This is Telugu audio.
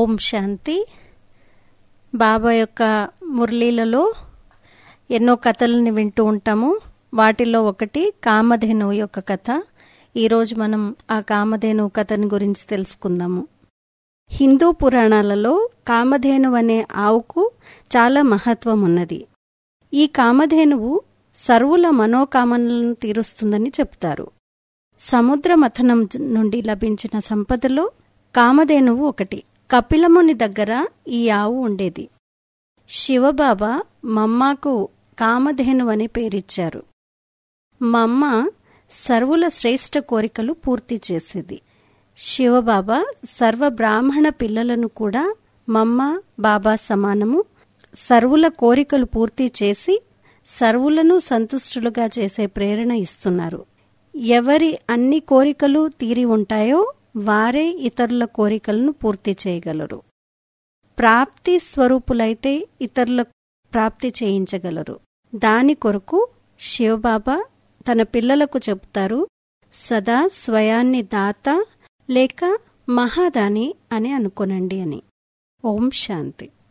ఓం శాంతి బాబా యొక్క మురళీలలో ఎన్నో కథలని వింటూ ఉంటాము వాటిలో ఒకటి కామధేనువు యొక్క కథ ఈరోజు మనం ఆ కామధేనువు కథని గురించి తెలుసుకుందాము హిందూ పురాణాలలో కామధేను అనే ఆవుకు చాలా మహత్వం ఉన్నది ఈ కామధేనువు సర్వుల మనోకామనలను తీరుస్తుందని చెప్తారు సముద్ర మథనం నుండి లభించిన సంపదలో కామధేనువు ఒకటి కపిలముని దగ్గర ఈ ఆవు ఉండేది శివబాబా మమ్మాకు కామధేను అని పేరిచ్చారు మమ్మ సర్వుల శ్రేష్ఠ కోరికలు పూర్తి చేసేది శివబాబా సర్వ బ్రాహ్మణ పిల్లలను కూడా మమ్మ బాబా సమానము సర్వుల కోరికలు పూర్తి చేసి సర్వులను సంతుష్టులుగా చేసే ప్రేరణ ఇస్తున్నారు ఎవరి అన్ని కోరికలు తీరి ఉంటాయో వారే ఇతరుల కోరికలను పూర్తి చేయగలరు ప్రాప్తి స్వరూపులైతే ఇతరుల ప్రాప్తి చేయించగలరు దాని కొరకు శివబాబా తన పిల్లలకు చెబుతారు సదా స్వయాన్ని దాత లేక మహాదాని అని అనుకొనండి అని ఓం శాంతి